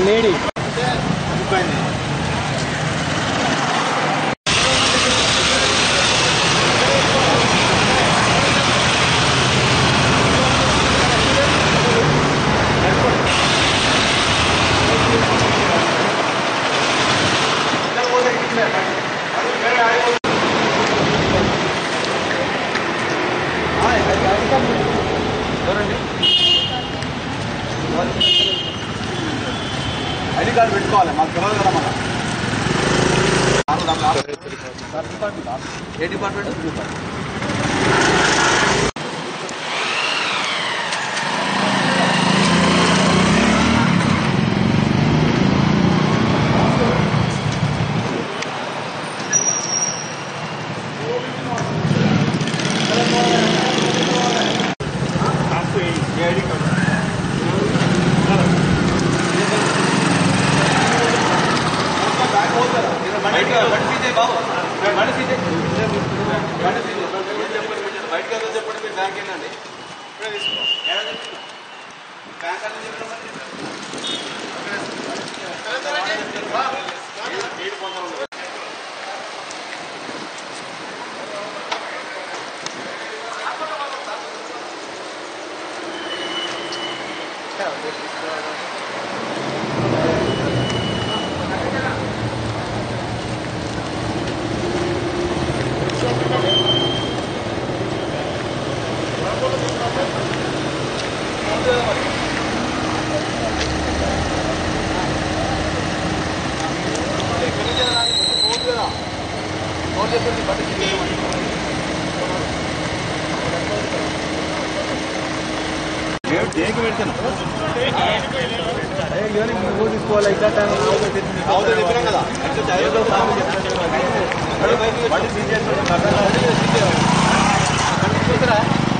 Lady ID card పెట్టుకోవాలి మాకు తెలియదు కదా మన ఏ డిపార్ట్మెంట్ దేనికి పెడతాను తీసుకోవాలి ఇంకా అవుతుంది చెప్పినాం కదా ఏదో సాగు చూసారా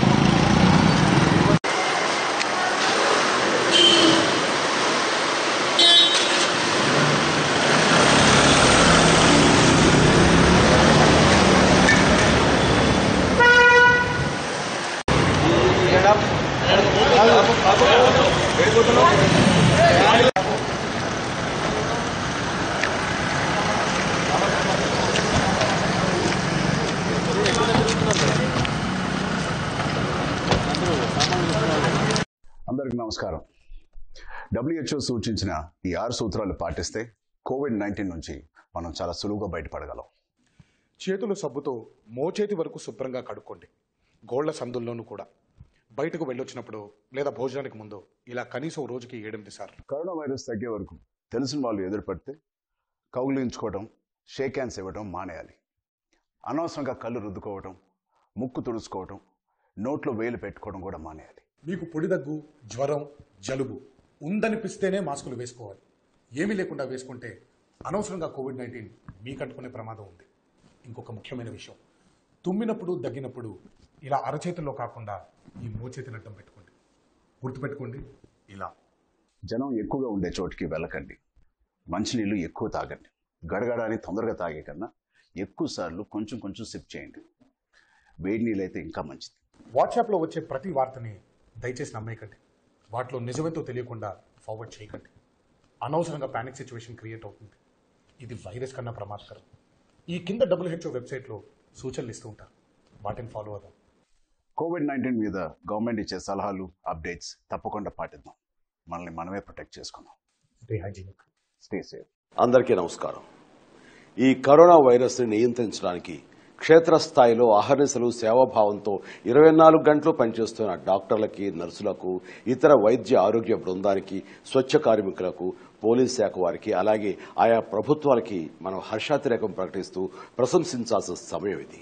అందరికీ నమస్కారం డబ్ల్యూహెచ్ఓ సూచించిన ఈ ఆరు సూత్రాలు పాటిస్తే కోవిడ్ నైన్టీన్ నుంచి మనం చాలా సులువుగా బయటపడగలం చేతులు సబ్బుతో మోచేతి వరకు శుభ్రంగా కడుక్కోండి గోళ్ల సందుల్లోనూ కూడా బయటకు వెళ్ళొచ్చినప్పుడు లేదా భోజనానికి ముందు ఇలా కనీసం రోజుకి ఏడెనిమిది సార్లు కరోనా వైరస్ తగ్గే వరకు తెలిసిన వాళ్ళు ఎదురుపడితే కౌగిలించుకోవడం షేక్ హ్యాండ్స్ ఇవ్వడం మానేయాలి అనవసరంగా కళ్ళు రుద్దుకోవడం ముక్కు తుడుచుకోవడం నోట్లో వేలు పెట్టుకోవడం కూడా మానేయాలి మీకు పొడి దగ్గు జ్వరం జలుబు ఉందనిపిస్తేనే మాస్కులు వేసుకోవాలి ఏమీ లేకుండా వేసుకుంటే అనవసరంగా కోవిడ్ నైన్టీన్ మీకు అంటుకునే ప్రమాదం ఉంది ఇంకొక ముఖ్యమైన విషయం తుమ్మినప్పుడు దగ్గినప్పుడు ఇలా అరచేతిలో కాకుండా ఈ మోచేతిని అడ్డం పెట్టుకోండి గుర్తుపెట్టుకోండి ఇలా జనం ఎక్కువగా ఉండే చోటికి వెళ్ళకండి మంచినీళ్ళు ఎక్కువ తాగండి గడగడాని తొందరగా తాగే కన్నా ఎక్కువ సార్లు కొంచెం కొంచెం సిప్ చేయండి వేడి నీళ్ళు అయితే ఇంకా మంచిది వాట్సాప్లో వచ్చే ప్రతి వార్తని దయచేసి నమ్మేయకండి వాటిలో నిజమేంతో తెలియకుండా ఫార్వర్డ్ చేయకండి అనవసరంగా పానిక్ సిచ్యువేషన్ క్రియేట్ అవుతుంది ఇది వైరస్ కన్నా ప్రమాదకరం ఈ కింద డబ్ల్యూహెచ్ఓ వెబ్సైట్లో సూచనలు ఇస్తూ ఉంటారు వాటిని ఫాలో అవుదాం కోవిడ్ నైన్టీన్ మీద గవర్నమెంట్ ఇచ్చే సలహాలు అప్డేట్స్ తప్పకుండా పాటిద్దాం మనల్ని మనమే ప్రొటెక్ట్ చేసుకుందాం స్టే హైజీనిక్ స్టే సేఫ్ అందరికీ నమస్కారం ఈ కరోనా వైరస్ని నియంత్రించడానికి క్షేత్రస్థాయిలో అహర్నిశలు సేవాభావంతో ఇరవై నాలుగు గంటలు పనిచేస్తున్న డాక్టర్లకి నర్సులకు ఇతర వైద్య ఆరోగ్య బృందానికి స్వచ్ఛ కార్మికులకు పోలీస్ శాఖ వారికి అలాగే ఆయా ప్రభుత్వాలకి మనం హర్షాతిరేకం ప్రకటిస్తూ ప్రశంసించాల్సిన సమయం ఇది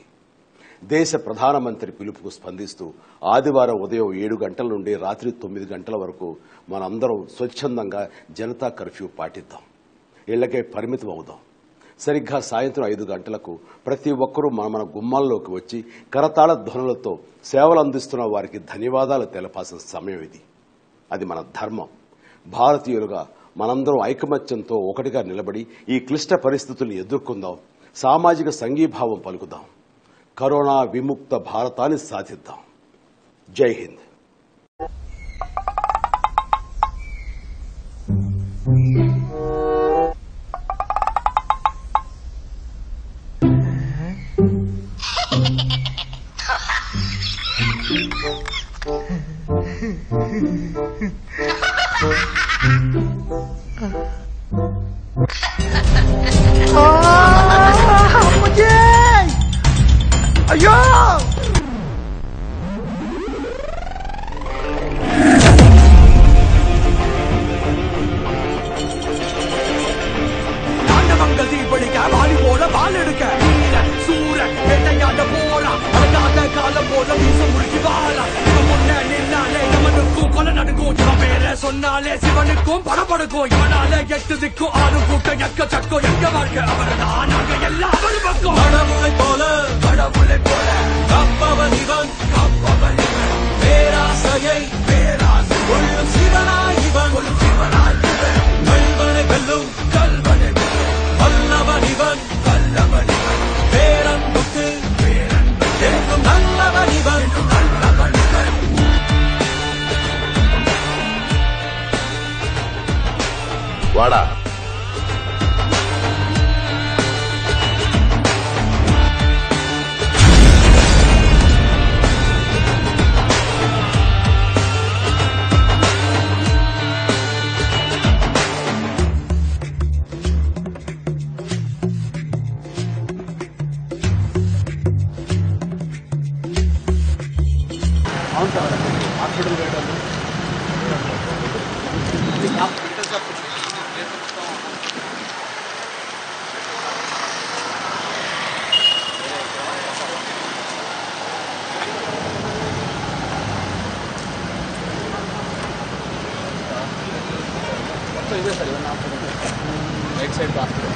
దేశ ప్రధానమంత్రి పిలుపుకు స్పందిస్తూ ఆదివారం ఉదయం ఏడు గంటల నుండి రాత్రి తొమ్మిది గంటల వరకు మనందరం స్వచ్ఛందంగా జనతా కర్ఫ్యూ పాటిద్దాం ఇళ్లకే పరిమితం అవుదాం సరిగ్గా సాయంత్రం ఐదు గంటలకు ప్రతి ఒక్కరూ మన మన గుమ్మాల్లోకి వచ్చి కరతాళ ధ్వనులతో సేవలు అందిస్తున్న వారికి ధన్యవాదాలు తెలపాల్సిన సమయం ఇది అది మన ధర్మం భారతీయులుగా మనందరం ఐకమత్యంతో ఒకటిగా నిలబడి ఈ క్లిష్ట పరిస్థితుల్ని ఎదుర్కొందాం సామాజిక సంఘీభావం పలుకుదాం కరోనా విముక్త భారతాన్ని సాధిద్దాం జై హింద్ தாண்டவங்கள் தீபடிக்க வாலி போல வால் எடுக்க சூரன் வேட்டையாட போறா அடங்காத காலம் போல வீச முழுகி வாரா இவன் முன்ன நின்னாலே எவனுக்கும் கொலை நடக்கும் இவன் பேர சொன்னாலே சிவனுக்கும் படபடுக்கும் இவனால எட்டு திக்கும் ஆறு கூட்டம் எக்க சக்கம் எங்க வாழ்க்கை அவர்தான் நாங்க எல்லாம் அவர் பக்கம் கடவுளை போல கடவுளை போல கப்பவன் இவன் கப்பவன் இவன் பேராசையை பேராசை கொள்ளும் சிவனாய் இவன் கொள்ளும் சிவனாய் இவன் கல்வனை வெல்லும் கல்வனை வெல்லும் வல்லவன் இவன் வல்லவன் இவன் பேரன்புக்கு பேரன்பு என்றும் நல்லவன் இவன் நல்லவன் இவன் వాడా రైట్ సైడ్ హాస్పిటల్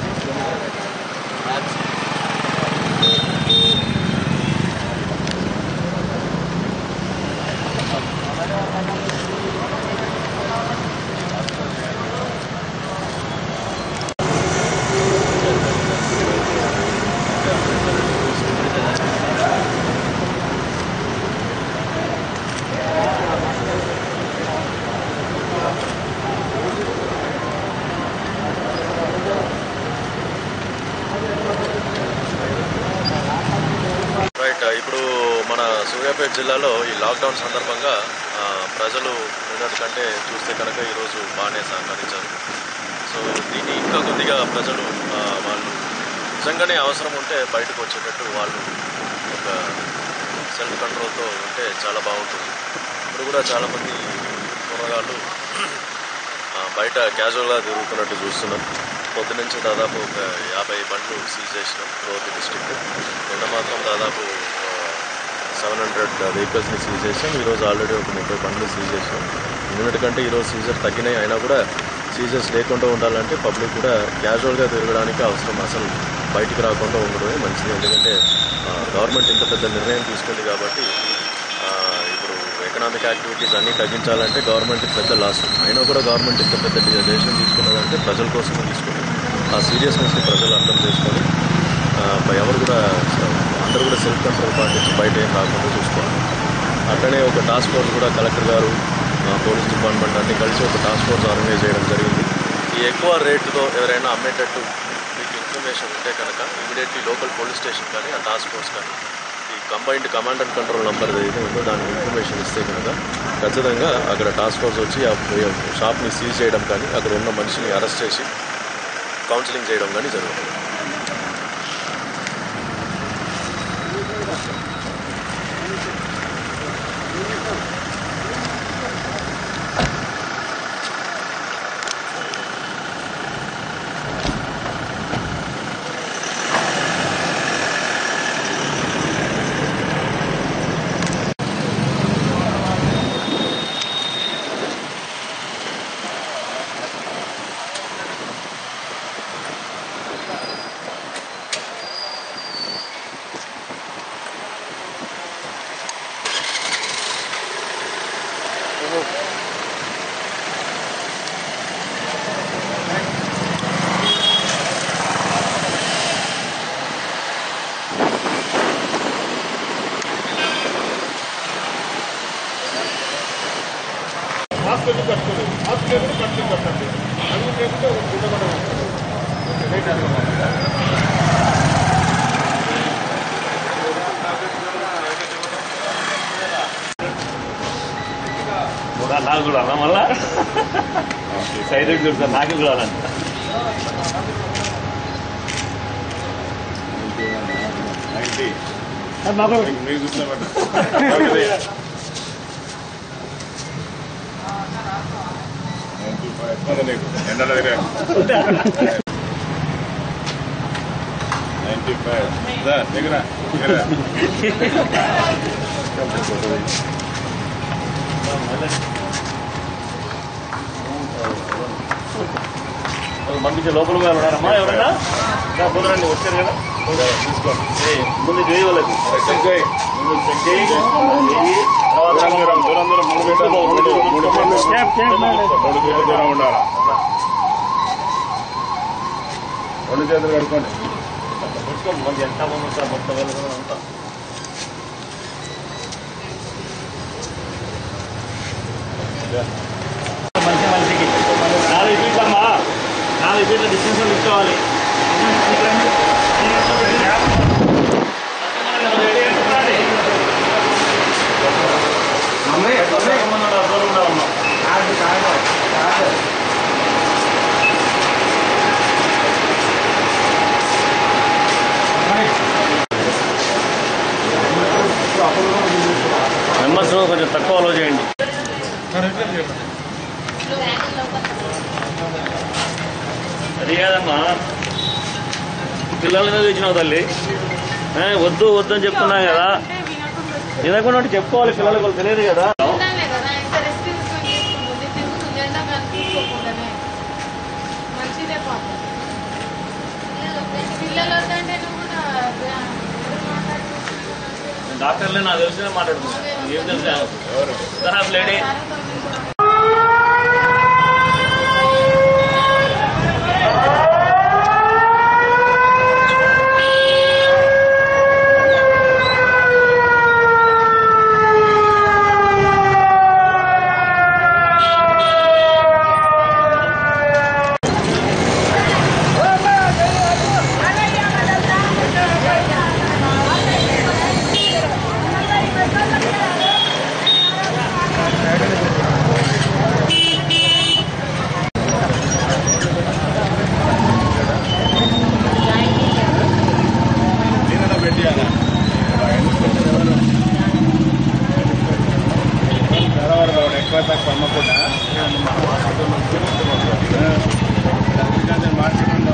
రైట్ ఇప్పుడు మన సూర్యాపేట జిల్లాలో ఈ లాక్డౌన్ సందర్భంగా ఆ, ప్రజలు నిన్నటి కంటే చూస్తే కనుక ఈరోజు బాగానే సహకరించారు సో దీన్ని ఇంకా కొద్దిగా ప్రజలు ఆ, వాళ్ళు నిజంగానే అవసరం ఉంటే బయటకు వచ్చేటట్టు వాళ్ళు ఒక సెల్ఫ్ కంట్రోల్తో ఉంటే చాలా బాగుంటుంది ఇప్పుడు కూడా చాలామంది కుర్రగాళ్ళు ఆ, బయట క్యాజువల్గా తిరుగుతున్నట్టు చూస్తున్నాం పొద్దు నుంచి దాదాపు ఒక యాభై బండ్లు సీజ్ చేసినాం రోడ్డు డిస్ట్రిక్ట్ నిన్న మాత్రం దాదాపు సెవెన్ హండ్రెడ్ వెహికల్స్ని సీజ్ చేసాం ఈరోజు ఆల్రెడీ ఒక ముప్పై బండ్లు సీజ్ చేసాం నిన్నటి కంటే ఈరోజు సీజర్ తగ్గినాయి అయినా కూడా సీజర్స్ లేకుండా ఉండాలంటే పబ్లిక్ కూడా క్యాజువల్గా తిరగడానికి అవసరం అసలు బయటికి రాకుండా ఉండడమే మంచిది ఎందుకంటే గవర్నమెంట్ ఇంత పెద్ద నిర్ణయం తీసుకుంది కాబట్టి ఆ, ఇప్పుడు ఎకనామిక్ యాక్టివిటీస్ అన్నీ తగ్గించాలంటే గవర్నమెంట్కి పెద్ద లాస్ అయినా కూడా గవర్నమెంట్ ఇంత పెద్ద డెసిషన్ తీసుకున్నదంటే ప్రజల కోసమే తీసుకుంది ఆ సీరియస్నెస్ని ప్రజలు అర్థం చేసుకొని ఆ, ఎవరు కూడా అందరూ కూడా సెల్ఫ్ కంట్రోల్ పాటించి బయట ఏం రాకుండా చూసుకోవాలి అట్లనే ఒక టాస్క్ ఫోర్స్ కూడా కలెక్టర్ గారు ఆ, పోలీస్ డిపార్ట్మెంట్ అన్ని కలిసి ఒక టాస్క్ ఫోర్స్ ఆర్గనైజ్ చేయడం జరిగింది ఈ ఎక్కువ రేటుతో ఎవరైనా అమ్మేటట్టు మీకు ఇన్ఫర్మేషన్ ఉంటే కనుక ఇమీడియట్లీ లోకల్ పోలీస్ స్టేషన్ కానీ ఆ టాస్క్ ఫోర్స్ కానీ ఈ combined command and control number ఏదైతే ఉందో దానికి ఇన్ఫర్మేషన్ ఇస్తే కనుక ఖచ్చితంగా అక్కడ టాస్క్ ఫోర్స్ వచ్చి ఆ షాప్ని సీజ్ చేయడం కానీ అక్కడ ఉన్న మనిషిని అరెస్ట్ చేసి కౌన్సిలింగ్ చేయడం కానీ జరుగుతుంది చూడాలా నాకు కూడా అన్నా మళ్ళా సైలెంట్ చూడతా నాకు కూడా అనంట పంపించే లోపల కూడా ఉన్నారమ్మా ఎవరైనా ఇంకా కుదరండి వచ్చారు కదా తీసుకోండి ఏయ్, ముందు చేయి వాళ్ళకి ముందు చెక్ చేయి చేయి. తర్వాత క్యాప్, క్యాప్ మేడం. రెండు చేతులు కడుక్కోండి పెట్టుకోండి మంది ఎంత మంది వస్తారు మొత్తం వెళ్ళకుండా అంతా మంచి మనిషికి నాలుగు ఫీట్లు అమ్మా నాలుగు ఫీట్ల డిస్టెన్స్ తీసుకోవాలి మెంబర్స్ కొంచెం తక్కువ అలో చేయండి అది కాదమ్మా పిల్లల మీద తెచ్చినావు తల్లి ఏ, వద్దు వద్దు అని చెప్తున్నా కదా వినకుండా ఉంటే చెప్పుకోవాలి పిల్లలకు వాళ్ళు తెలియదు కదా ఉండాలే కదా ఇంత రెస్ట్ తీసుకొని చేసుకుంటుంది తిరుగుతుంది ఎండాకాలం తీసుకోకుండానే మంచిదే పాపం పిల్లలు వద్దంటే నువ్వు కూడా మాట్లాడుకుంటున్నావు డాక్టర్లే నాకు తెలిసిన మాట్లాడుతున్నాను ఏం తెలుసా లేడీ ఎక్కువ తక్కువ అమ్మకుండా మార్కెట్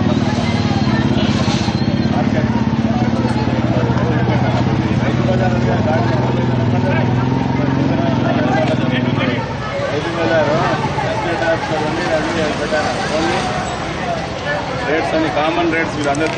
రైతు బజార్ రైతు బజారు డాక్టర్ అన్ని అన్ని పెట్టారు ఓన్లీ రేట్స్ అన్ని కామన్ రేట్స్ మీరు అందరూ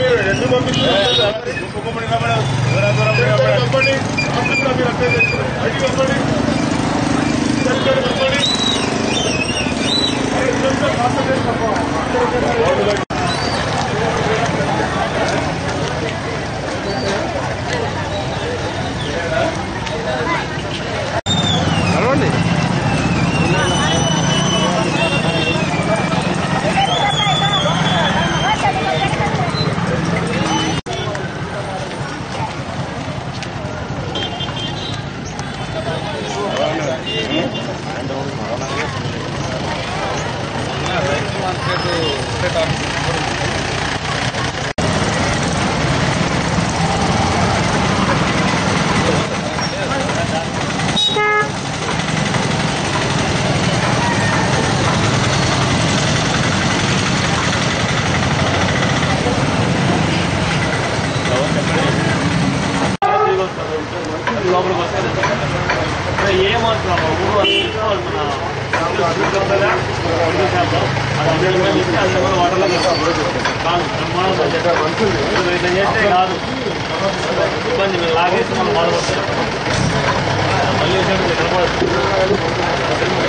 లోపలికి వస్తే ఏమంటున్నాము ఊరు అంతా వాళ్ళు మన ఉంటుందా? ఉర్దూ షాప్లో. అది హండ్రెడ్ రూపాయలు ఇస్తే అది కూడా వాటర్లో కలుపుతాం. కాదు బ్రహ్మాండం పనిచేస్తుంది. ఇప్పుడు ఇట్లా చేస్తే కాదు ఇబ్బంది మీరు లాగేసి మనం బాధపడతాం మళ్ళీ వచ్చేటప్పుడు నిలబడదు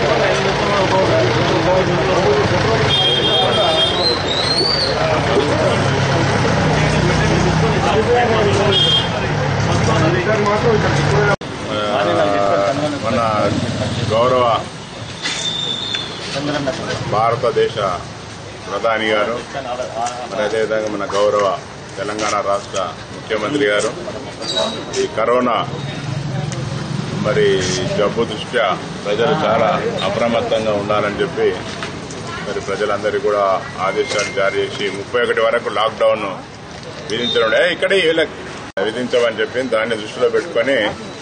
మన గౌరవ భారతదేశ ప్రధాని గారు మరి అదేవిధంగా మన గౌరవ తెలంగాణ రాష్ట్ర ముఖ్యమంత్రి గారు ఈ కరోనా మరి జబ్బు దృష్ట్యా ప్రజలు చాలా అప్రమత్తంగా ఉండాలని చెప్పి మరి ప్రజలందరికీ కూడా ఆదేశాలు జారీ చేసి ముప్పై ఒకటి వరకు లాక్డౌన్ విధించడం ఏ, ఇక్కడే వీళ్ళకి విధించమని చెప్పి దాన్ని దృష్టిలో పెట్టుకొని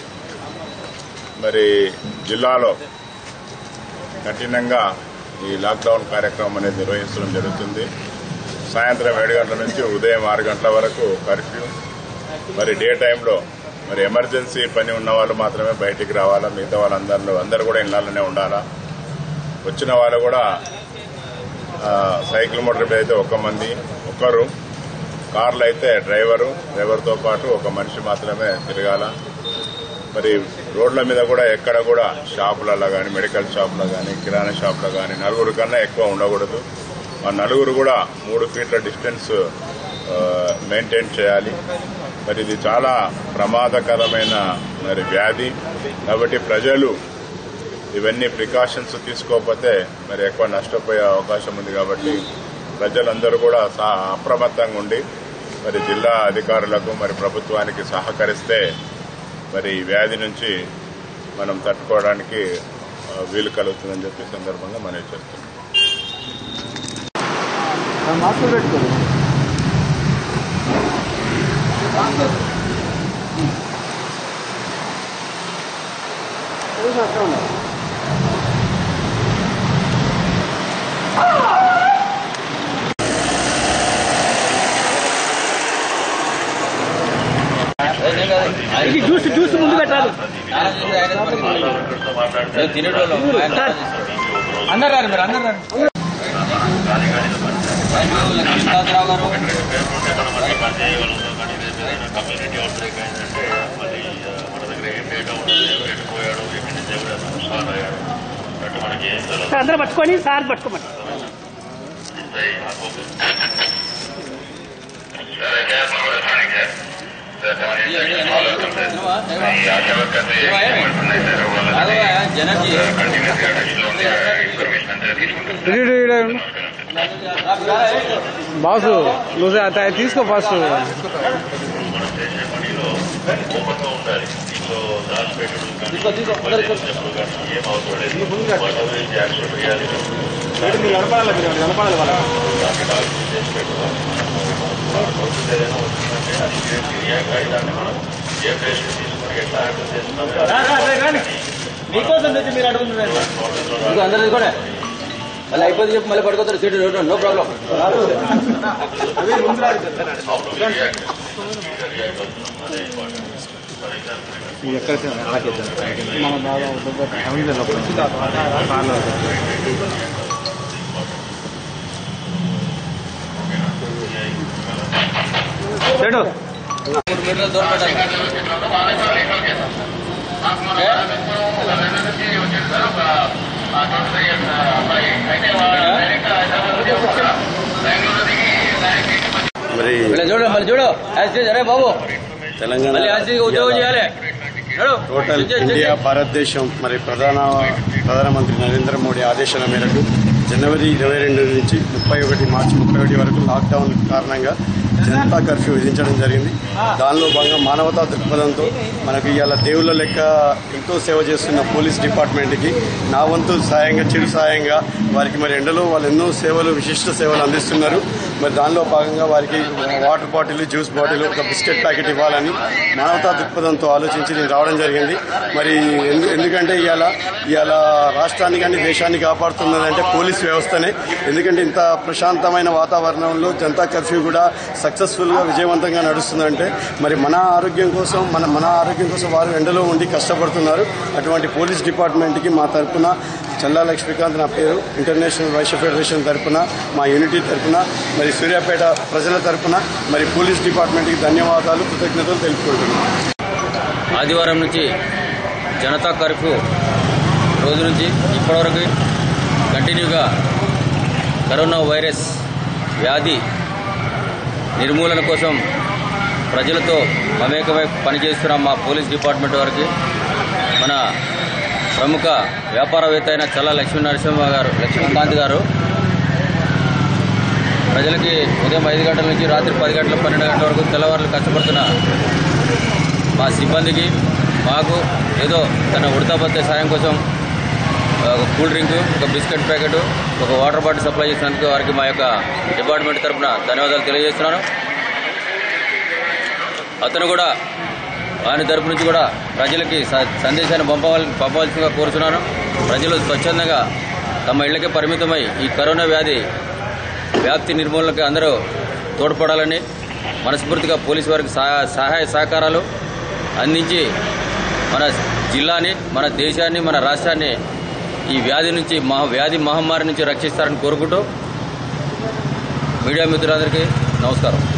మరి జిల్లాలో కఠినంగా ఈ లాక్డౌన్ కార్యక్రమం అనేది నిర్వహించడం జరుగుతుంది సాయంత్రం ఏడు గంటల నుంచి ఉదయం ఆరు గంటల వరకు కర్ఫ్యూ మరి డే టైంలో మరి ఎమర్జెన్సీ పని ఉన్న వాళ్ళు మాత్రమే బయటికి రావాలా మిగతా వాళ్ళందరూ అందరూ కూడా ఇళ్లలోనే ఉండాలా వచ్చిన వాళ్ళు కూడా ఆ, సైకిల్ మోటార్ మీద అయితే ఒక మంది ఒకరు కార్లు అయితే డ్రైవరు డ్రైవర్తో పాటు ఒక మనిషి మాత్రమే తిరగాల మరి రోడ్ల మీద కూడా ఎక్కడ కూడా షాపులలో కానీ మెడికల్ షాపులో కానీ కిరాణా షాపులో కానీ నలుగురు కన్నా ఎక్కువ ఉండకూడదు ఆ నలుగురు కూడా మూడు ఫీట్ల డిస్టెన్స్ ఆ, మెయింటైన్ చేయాలి మరి ఇది చాలా ప్రమాదకరమైన మరి వ్యాధి కాబట్టి ప్రజలు ఇవన్నీ ప్రికాషన్స్ తీసుకోకపోతే మరి ఎక్కువ నష్టపోయే అవకాశం ఉంది కాబట్టి ప్రజలందరూ కూడా సా- అప్రమత్తంగా ఉండి మరి జిల్లా అధికారులకు మరి ప్రభుత్వానికి సహకరిస్తే మరి ఈ వ్యాధి నుంచి మనం తట్టుకోవడానికి ఆ, వీలు కలుగుతుందని చెప్పి ఈ సందర్భంగా మనం చేస్తున్నాం అందరూ పట్టుకొని సార్ పట్టుకోమని బాసు నువ్వు అత- తీసుకో ఫస్ట్ మీకోసం తెచ్చి మీరు అడుగుతున్నారు అందరూ కూడా మళ్ళీ అయిపోతే చెప్పి మళ్ళీ పడుకోతారు సీటు నో ప్రాబ్లం మన బాగా చెడు మూడు మీటర్ల దూరం పెట్టాలి మరి మళ్ళీ చూడు మళ్ళీ చూడు యాసిడ్ అరే బాబు తెలంగాణ మళ్ళీ యాసిడ్ ఉద్యోగం చేయాలి చూడు టోటల్ చెక్ చేయి, చెక్ ఇండియా చేయి. భారతదేశం మరి ప్రధాన ప్రధానమంత్రి నరేంద్ర మోడీ ఆదేశాల మేరకు జనవరి ఇరవై రెండు నుంచి ముప్పై ఒకటి మార్చి ముప్పై ఒకటి వరకు లాక్డౌన్ కారణంగా జనతా కర్ఫ్యూ విధించడం జరిగింది దానిలో భాగంగా మానవతా దృక్పథంతో మనకు ఇవాళ దేవుళ్ళ లెక్క ఎంతో సేవ చేస్తున్న పోలీస్ డిపార్ట్మెంట్కి నా వంతు సాయంగా చిరు సాయంగా వారికి మరి ఎండలో వాళ్ళు ఎన్నో సేవలు విశిష్ట సేవలు అందిస్తున్నారు మరి దానిలో భాగంగా వారికి వాటర్ బాటిల్ జ్యూస్ బాటిల్ ఒక బిస్కెట్ ప్యాకెట్ ఇవ్వాలని మానవతా దృక్పథంతో ఆలోచించి నేను రావడం జరిగింది మరి ఎందు- ఎందుకంటే ఇవాళ ఇవాళ రాష్ట్రాన్ని కానీ దేశాన్ని కాపాడుతున్నదంటే పోలీస్ వ్యవస్థనే ఎందుకంటే ఇంత ప్రశాంతమైన వాతావరణంలో జనతా కర్ఫ్యూ కూడా సక్సెస్ఫుల్గా విజయవంతంగా నడుస్తుందంటే మరి మన ఆరోగ్యం కోసం మన మన ఆరోగ్యం కోసం వారు ఎండలో ఉండి కష్టపడుతున్నారు అటువంటి పోలీస్ డిపార్ట్మెంట్కి మా తరపున చల్లా లక్ష్మీకాంత్ నా పేరు ఇంటర్నేషనల్ వైశ్య ఫెడరేషన్ తరపున మా యూనిటీ తరపున మరి సూర్యాపేట ప్రజల తరపున మరి పోలీస్ డిపార్ట్మెంట్కి ధన్యవాదాలు కృతజ్ఞతలు తెలుపుకుంటున్నాను ఆదివారం నుంచి జనతా కర్ఫ్యూ రోజు నుంచి ఇప్పటివరకు కంటిన్యూగా కరోనా వైరస్ వ్యాధి నిర్మూలన కోసం ప్రజలతో మమేకమై పనిచేస్తున్న మా పోలీస్ డిపార్ట్మెంట్ వారికి మన ప్రముఖ వ్యాపారవేత్త అయిన చల్ల లక్ష్మీ నరసింహ గారు లక్ష్మీకాంత్ గారు ప్రజలకి ఉదయం ఐదు గంటల నుంచి రాత్రి పది గంటల పన్నెండు గంటల వరకు తెల్లవారులు కష్టపడుతున్న మా సిబ్బందికి మాకు ఏదో తన ఉడతాబత్తే సాయం కోసం ఒక కూల్ డ్రింక్ ఒక బిస్కెట్ ప్యాకెట్ ఒక వాటర్ బాటిల్ సప్లై చేసినందుకు వారికి మా యొక్క డిపార్ట్మెంట్ తరఫున ధన్యవాదాలు తెలియజేస్తున్నాను అతను కూడా వారి తరపు నుంచి కూడా ప్రజలకి స- సందేశాన్ని పంపవాలి పంపవలసిందిగా కోరుతున్నాను ప్రజలు స్వచ్ఛందంగా తమ ఇళ్లకే పరిమితమై ఈ కరోనా వ్యాధి వ్యాప్తి నిర్మూలనకి అందరూ తోడ్పడాలని మనస్ఫూర్తిగా పోలీసు వారికి సహా- సహాయ సహకారాలు అందించి మన జిల్లాని మన దేశాన్ని మన రాష్ట్రాన్ని ఈ వ్యాధి నుంచి మహా వ్యాధి మహమ్మారి నుంచి రక్షిస్తారని కోరుకుంటూ మీడియా మిత్రులందరికీ నమస్కారం